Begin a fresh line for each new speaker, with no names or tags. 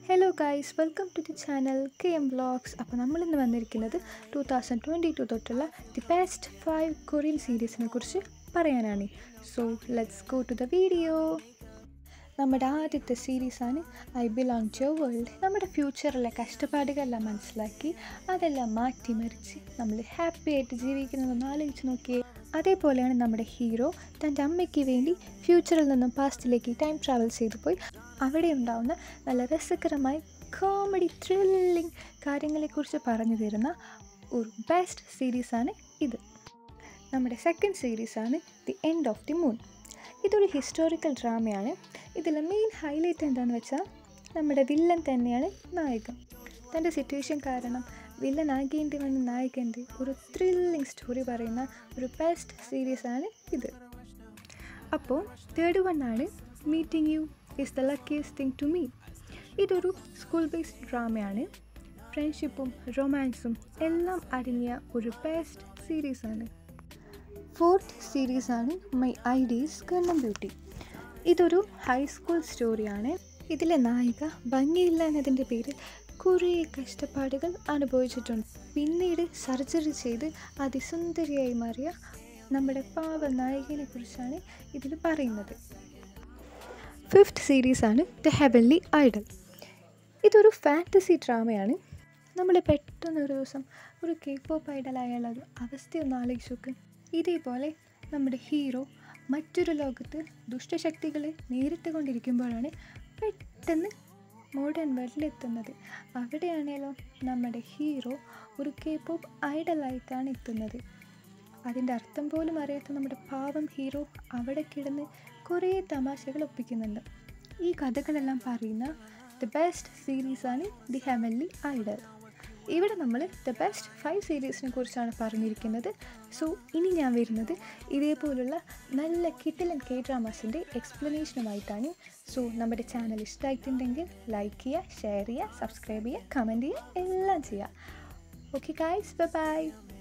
hello guys welcome to the channel K M vlogs അപ്പോൾ നമ്മളിന്ന് വന്നിരിക്കുന്നത് ടു തൗസൻഡ് ട്വൻറ്റി ടു തൊട്ടുള്ള the best five Korean സീരീസിനെ കുറിച്ച് പറയാനാണ് so let's go to the video നമ്മുടെ ആദ്യത്തെ സീരീസാണ് ഐ ബിലോങ് ടു വേൾഡ് നമ്മുടെ ഫ്യൂച്ചറിലെ കഷ്ടപ്പാടുകളെല്ലാം മനസ്സിലാക്കി അതെല്ലാം മാറ്റിമറിച്ച് നമ്മൾ ഹാപ്പി ആയിട്ട് ജീവിക്കുന്നതൊന്ന് ആലോചിച്ച് നോക്കിയേ അതേപോലെയാണ് നമ്മുടെ ഹീറോ തൻ്റെ അമ്മയ്ക്ക് വേണ്ടി ഫ്യൂച്ചറിൽ നിന്നും പാസ്റ്റിലേക്ക് ടൈം ട്രാവൽ ചെയ്തു പോയി അവിടെ ഉണ്ടാവുന്ന നല്ല രസകരമായി കോമഡി ത്രില്ലിംഗ് കാര്യങ്ങളെക്കുറിച്ച് പറഞ്ഞു തരുന്ന ഒരു ബെസ്റ്റ് സീരീസാണ് ഇത് നമ്മുടെ സെക്കൻഡ് സീരീസാണ് the end of the moon ഇതൊരു ഹിസ്റ്റോറിക്കൽ ഡ്രാമയാണ് ഇതിലെ മെയിൻ ഹൈലൈറ്റ് എന്താണെന്ന് വെച്ചാൽ നമ്മുടെ വില്ലൻ തന്നെയാണ് നായകൻ തൻ്റെ സിറ്റുവേഷൻ കാരണം വില്ലൻ ആകേണ്ടി വന്ന നായകൻ്റെ ഒരു ത്രില്ലിംഗ് സ്റ്റോറി പറയുന്ന ഒരു ബെസ്റ്റ് സീരീസാണ് ഇത് അപ്പോൾ തേർഡ് വൺ ആണ് meeting you is the luckiest thing to me ഇതൊരു സ്കൂൾ ബേസ്ഡ് ഡ്രാമയാണ് ഫ്രണ്ട്ഷിപ്പും റൊമാൻസും എല്ലാം അടങ്ങിയ ഒരു ബെസ്റ്റ് സീരീസാണ് ഫോർത്ത് സീരീസാണ് മൈ ഐഡീസ് കണ്ണം ബ്യൂട്ടി ഇതൊരു ഹൈസ്കൂൾ സ്റ്റോറിയാണ് ഇതിലെ നായിക ഭംഗിയില്ല എന്നതിൻ്റെ പേരിൽ കുറേ കഷ്ടപ്പാടുകൾ അനുഭവിച്ചിട്ടുണ്ട് പിന്നീട് സർജറി ചെയ്ത് അതിസുന്ദരിയായി മാറിയ നമ്മുടെ പാവ നായികനെ കുറിച്ചാണ് ഇതിൽ പറയുന്നത് ഫിഫ്ത്ത് സീരീസാണ് ദ ഹെവൻലി ഐഡൽ ഇതൊരു ഫാൻറ്റസി ഡ്രാമയാണ് നമ്മൾ പെട്ടെന്ന് ഒരു ദിവസം ഒരു കെ പോപ്പ് ഐഡലായുള്ള ഒരു അവസ്ഥയൊന്ന് ആലോചിച്ച് നോക്ക് ഇതേപോലെ നമ്മുടെ ഹീറോ മറ്റൊരു ലോകത്ത് ദുഷ്ടശക്തികളെ നേരിട്ട് കൊണ്ടിരിക്കുമ്പോഴാണ് പെട്ടെന്ന് മോഡേൺ വേൾഡിലെത്തുന്നത് അവിടെയാണേലോ നമ്മുടെ ഹീറോ ഒരു കെ പോപ്പ് ഐഡലായിട്ടാണ് എത്തുന്നത് അതിൻ്റെ അർത്ഥം പോലും അറിയാത്ത നമ്മുടെ പാവം ഹീറോ അവിടെ കിടന്ന് കുറേ തമാശകൾ ഒപ്പിക്കുന്നുണ്ട് ഈ കഥകളെല്ലാം പറയുന്ന ദി ബെസ്റ്റ് സീരീസാണ് ദി ഹെവൻലി ഐഡൽ ഇവിടെ നമ്മൾ ദ ബെസ്റ്റ് ഫൈവ് സീരീസിനെ കുറിച്ചാണ് പറഞ്ഞിരിക്കുന്നത് സോ ഇനി ഞാൻ വരുന്നത് ഇതേപോലുള്ള നല്ല കിട്ടിലൻ കെ ഡ്രാമാസിൻ്റെ എക്സ്പ്ലനേഷനുമായിട്ടാണ് സോ നമ്മുടെ ചാനൽ ഇഷ്ടമായിട്ടുണ്ടെങ്കിൽ ലൈക്ക് ചെയ്യുക ഷെയർ ചെയ്യുക സബ്സ്ക്രൈബ് ചെയ്യുക കമൻറ്റ് ചെയ്യുക എല്ലാം ചെയ്യുക ഓക്കെ ഗായ്സ് ബൈ